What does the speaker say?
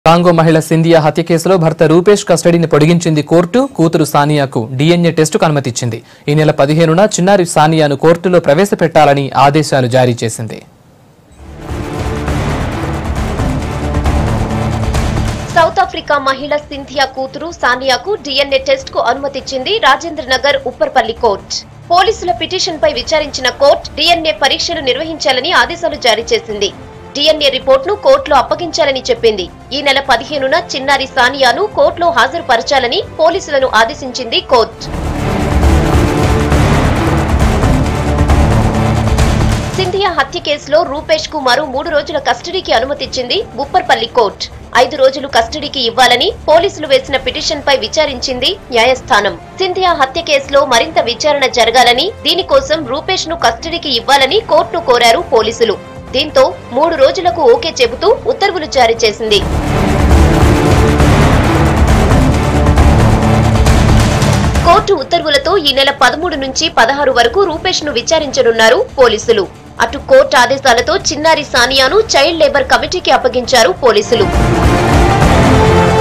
Congo మహిళ సింధియా హత్య కేసులో భర్త రూపేష్ కస్టడీని పొడిగించింది కోర్టు కూతురు సానియాకు డీఎన్ఏ టెస్టుకు అనుమతిచ్చింది ఈ నెల పదిహేనున చిన్నారి సానియాను కోర్టులో ప్రవేశపెట్టాలని ఆదేశాలు జారీ చేసింది సౌత్ ఆఫ్రికా మహిళ సింథియా కూతురు సానియాకు డిఎన్ఏ టెస్ట్ కు అనుమతిచ్చింది రాజేంద్ర నగర్ ఉప్పర్పల్లి కోర్ట్ పోలీసుల పిటిషన్ పై విచారించిన కోర్టు డిఎన్ఏ పరీక్షలు నిర్వహించాలని ఆదేశాలు జారీ చేసింది డిఎన్ఏ రిపోర్ట్ ను కోర్టులో అప్పగించాలని చెప్పింది ఈ నెల పదిహేనున చిన్నారి సానియాను కోర్టులో హాజరుపరచాలని పోలీసులను ఆదేశించింది కోర్టు సింధియా హత్య కేసులో రూపేష్ కు మరో మూడు రోజుల కస్టడీకి అనుమతిచ్చింది ఉప్పర్పల్లి కోర్టు ఐదు రోజులు కస్టడీకి ఇవ్వాలని పోలీసులు వేసిన పిటిషన్ పై విచారించింది న్యాయస్థానం సింధియా హత్య కేసులో మరింత విచారణ జరగాలని దీనికోసం రూపేష్ ను కస్టడీకి ఇవ్వాలని కోర్టును కోరారు పోలీసులు దీంతో మూడు రోజులకు ఓకే చెబుతూ ఉత్తర్వులు జారీ చేసింది కోర్టు ఉత్తర్వులతో ఈ నెల పదమూడు నుంచి పదహారు వరకు రూపేష్ ను విచారించనున్నారు పోలీసులు అటు కోర్టు ఆదేశాలతో చిన్నారి సానియాను చైల్డ్ లేబర్ కమిటీకి అప్పగించారు పోలీసులు